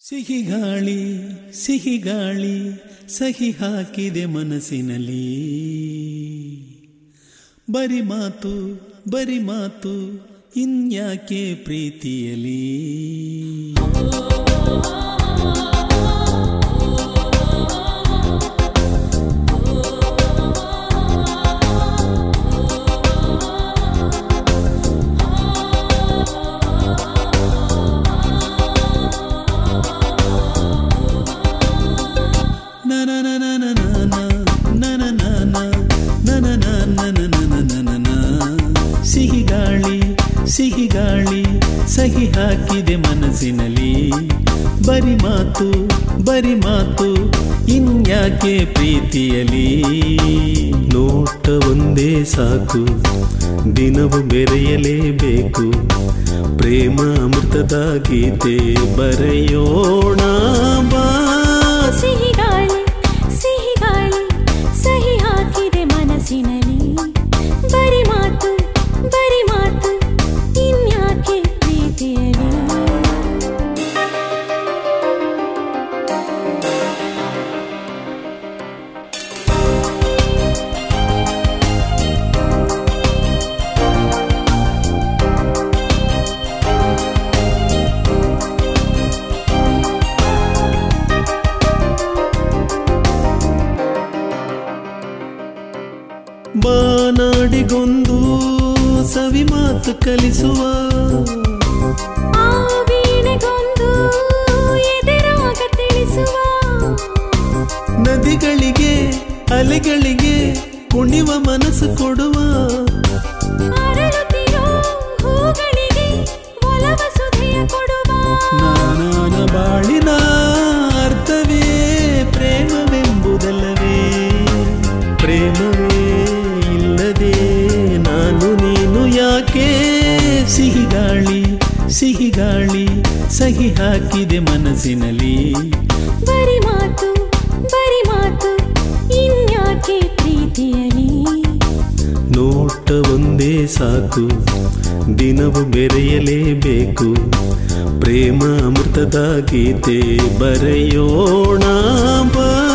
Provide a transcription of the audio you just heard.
ಸಿಹಿ ಗಾಳಿ ಸಿಹಿ ಗಾಳಿ ಸಹಿ ಹಾಕಿದೆ ಮನಸ್ಸಿನಲ್ಲಿ ಬರಿ ಮಾತು ಬರಿ ಮಾತು ಇನ್ಯಾಕೆ ಪ್ರೀತಿಯಲಿ ಸಿಹಿ ಗಾಳಿ ಸಿಹಿ ಗಾಳಿ ಸಹಿ ಹಾಕಿದೆ ಮನಸ್ಸಿನಲ್ಲಿ ಬರಿ ಮಾತು ಬರಿ ಮಾತು ಇನ್ಯಾಕೆ ಪ್ರೀತಿಯಲಿ ನೋಟ ಒಂದೇ ಸಾಕು ದಿನವು ಬೆರೆಯಲೇಬೇಕು ಪ್ರೇಮ ಅಮೃತದ ಗೀತೆ ಬರೆಯೋಣ ಬಾ ಸಿಹಿ ಗಾಳಿ ಸಿಹಿ ಗಾಳಿ ಸಹಿ ಹಾಕಿದೆ ಮನಸ್ಸಿನಲ್ಲಿ ಬರಿ ಮಾತು ಬರಿ ಮಾತು ಇನ್ಯಾಕೆ ಪ್ರೀತಿಯಲಿ ಬಾನಾಡಿಗೊಂದು ಸವಿ ಮಾತು ಕಲಿಸುವ ಆ ವೀಣೆಗೊಂದು ಎದೆರಾಗ ತಿಳಿಸುವ ನದಿಗಳಿಗೆ ಅಲೆಗಳಿಗೆ ಕುಣಿವ ಮನಸ್ಸು ಕೊಡುವ ಅರಳುತ್ತಿರೋ ಹೂಗಳಿಗೆ ಒಲವ ಸುಧೆಯ ಕೊಡುವ ನಾನಾನ ಬಾಳಿನ ಅರ್ಥವೇ ಪ್ರೇಮವೆಂಬುದಲ್ಲವೇ ಪ್ರೇಮವೇ ಇಲ್ಲದೆ ನಾನು ನೀನು ಯಾಕೆ ಸಿಹಿ ಗಾಳಿ ಸಿಹಿ ಗಾಳಿ ಸಹಿ ಹಾಕಿದೆ ಮನಸ್ಸಿನಲ್ಲಿ ಬರಿ ಮಾತು ಬರಿ ಮಾತು ಇನ್ಯಾಕೆ ಪ್ರೀತಿಯಲಿ ನೋಟ ಒಂದೇ ಸಾಕು ದಿನವು ಬೆರೆಯಲೇಬೇಕು ಪ್ರೇಮ ಅಮೃತದ ಗೀತೆ ಬರೆಯೋಣ ಬಾ